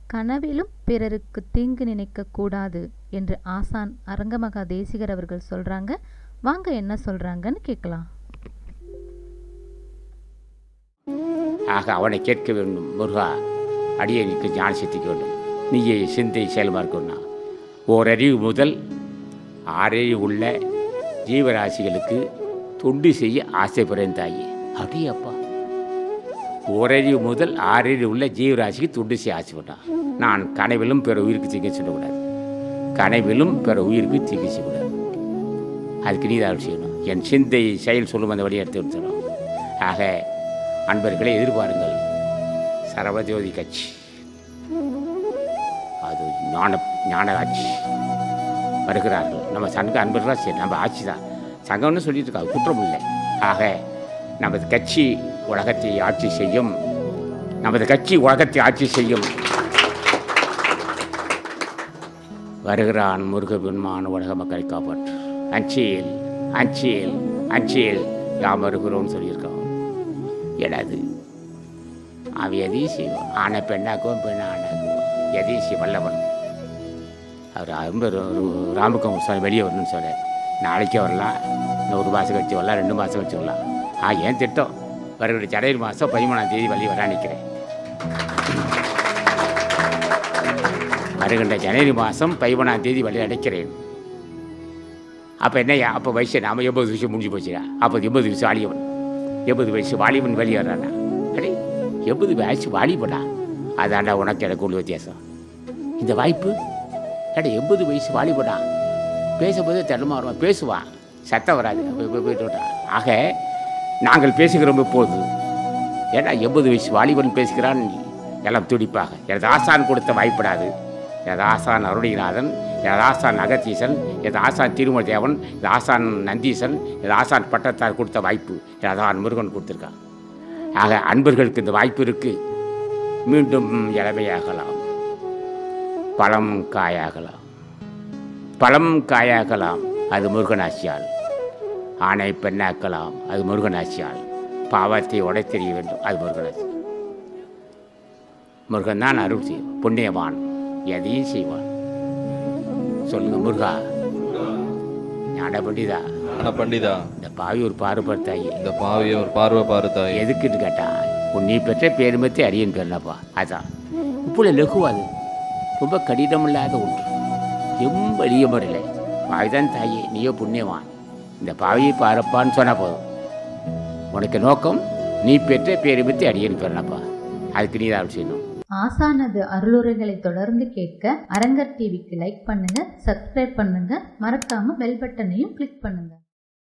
கனவிலும் பிறருக்கு தீங்கு நினைக்க கூடாது என்று ஆசான் அரங்கமகா தேசிகர் அவர்கள் சொல்றாங்க வாங்க என்ன சொல்றாங்கன்னு கேட்கலாம் ஆக அவனை கேட்க வேண்டும் முருகா அடியனுக்கு ஞான சித்திக்க வேண்டும் நீயே சிந்தை செயல்மார்க்கணும்னா ஓரறிவு முதல் ஆறறிவு உள்ள ஜீவராசிகளுக்கு தொண்டு செய்ய ஆசைப்படுறேன் தாயி அப்படியப்பா ஓரறிவு முதல் ஆறறிவு உள்ள ஜீவராசிக்கு தொண்டு செய்ய ஆசைப்பட்டான் நான் கனவிலும் பிற உயிருக்கு தீங்கு சொல்லக்கூடாது கனவிலும் பிற உயிருக்கு தீங்கு செய்யக்கூடாது அதுக்கு நீ தான் செய்யணும் என் சிந்தை செயல் சொல்லும் அந்த வழியை எடுத்து எடுத்துடும் ஆக அன்பர்களை எதிர்பாருங்கள் சரவஜோதி கட்சி அது ஞான ஞான ஆட்சி வருகிறார்கள் நம்ம சங்க அன்பர்களாக சரி நம்ம ஆட்சி தான் சங்கம்னு சொல்லிட்டு இருக்காங்க குற்றம் இல்லை ஆக நமது கட்சி உலகத்தை ஆட்சி செய்யும் நமது கட்சி உலகத்தை ஆட்சி செய்யும் வருகிறான் முருகபெருமான் உலக மக்களை காப்பாற்று அஞ்சியல் அஞ்சியல் அஞ்சியல் யாம் வருகிறோம்னு சொல்லியிருக்கோம் எனது அவன் எதையும் செய்வான் ஆனை பெண்ணாக்குவோம் பெண்ணை ஆணாக்குவோம் எதையும் செய்ய வல்லவன் அவர் அன்பர் ராமகம் சொன்ன வெளியே வரணும்னு சொன்னார் நாளைக்கே வரலாம் இன்னும் ஒரு மாதம் கழிச்சு வரலாம் ரெண்டு மாதம் கழிச்சு வரலாம் ஆ ஏன் திட்டம் வருகிற ஜனவரி மாதம் பதிமூணாம் தேதி வெளியே வர நிற்கிறேன் வருகின்ற ஜனவரி மாதம் பதிமூணாம் தேதி வெளியே அடைக்கிறேன் அப்போ என்னய்யா அப்போ வயசு நாம எண்பது வயசு முடிஞ்சு போச்சுடா அப்போ எண்பது வயசு வாலிபன் எண்பது வயசு வாலிபன் வெளியேறானா அடே எண்பது வயசு வாலிபனா அதாண்டா உனக்கு எனக்கு உள்ள வித்தியாசம் இந்த வாய்ப்பு அடே எண்பது வயசு வாலிபனா பேசும்போது தடுமாறுவான் பேசுவான் சத்தம் வராது போய் போய் போயிட்டு விட்டான் ஆக நாங்கள் பேசுகிறோம் இப்போது ஏன்னா எண்பது வயசு வாலிபன் பேசுகிறான் எல்லாம் துடிப்பாக எனது ஆசான் கொடுத்த வாய்ப்படாது எனது ஆசான் அருணிநாதன் எனது ஆசான் அகத்தீசன் எனது ஆசான் திருமதேவன் எனது ஆசான் நந்தீசன் எனது ஆசான் பட்டத்தார் கொடுத்த வாய்ப்பு எனது ஆண் முருகன் கொடுத்துருக்கான் ஆக அன்பர்களுக்கு இந்த வாய்ப்பு இருக்கு மீண்டும் இளமையாகலாம் பழம் காயாகலாம் பழம் காயாகலாம் அது முருகனாட்சியால் ஆணை பெண்ணாக்கலாம் அது முருகனாட்சியால் பாவத்தை உடைத்தெறிய வேண்டும் அது முருகனாட்சி முருகன் தான் அருள் செய்யும் புண்ணியவான் எதையும் செய்வான் சொல்லுங்க முருகா ஞான பண்டிதா ஆனா பண்டிதா இந்த பாவி ஒரு பாறுபடுத்தாயி இந்த பாவிய ஒரு பார்வை பாரு தாய் எதுக்குன்னு கேட்டா உன் நீ பெற்ற பேருமத்தை அரியன் பேர்லப்பா அதான் இப்போ லகுவாது ரொம்ப கடினமில்லாத ஒன்று ரொம்ப எளிய முறையில் பாவிதான் தாயே நீயோ புண்ணியவான் இந்த பாவியை பாரப்பான்னு சொன்னா போதும் உனக்கு நோக்கம் நீ பெற்ற பேருமத்தை அடியன் பேர்லப்பா அதுக்கு நீ தான் செய்யணும் ஆசானது அருளுரைகளை தொடர்ந்து கேட்க அரங்கர் டிவிக்கு லைக் பண்ணுங்க சப்ஸ்கிரைப் பண்ணுங்க மறக்காம பெல் பட்டனையும் கிளிக் பண்ணுங்க